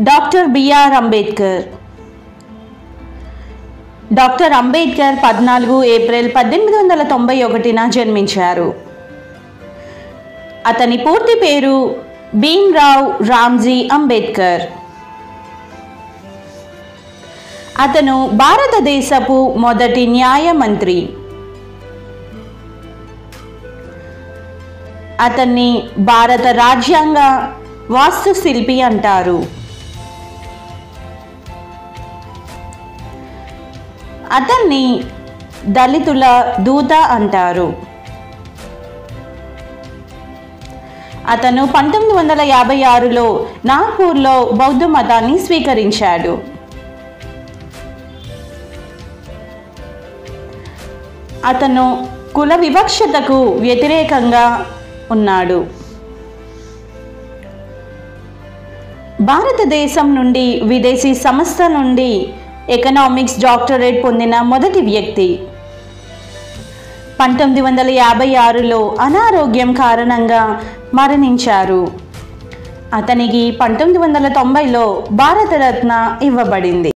doctor B R Ambedkar doctor Ambedkar పద్నాలుగు April పద్దెనిమిది వందల తొంభై ఒకటిన జన్మించారు అతని పూర్తి పేరు భీమ్రావ్ రామ్జీ అంబేద్కర్ అతను భారతదేశపు మొదటి న్యాయ మంత్రి అతన్ని భారత రాజ్యాంగ వాస్తుశిల్పి అంటారు అతన్ని దళితుల దూత అంటారు అతను పంతొమ్మిది వందల యాభై ఆరులో నాగ్పూర్లో బౌద్ధ మతాన్ని స్వీకరించాడు అతను కుల వివక్షతకు వ్యతిరేకంగా ఉన్నాడు భారతదేశం నుండి విదేశీ సంస్థ నుండి ఎకనామిక్స్ డాక్టరేట్ పొందిన మొదటి వ్యక్తి పంతొమ్మిది వందల యాభై ఆరులో అనారోగ్యం కారణంగా మరణించారు అతనికి పంతొమ్మిది వందల తొంభైలో భారతరత్న ఇవ్వబడింది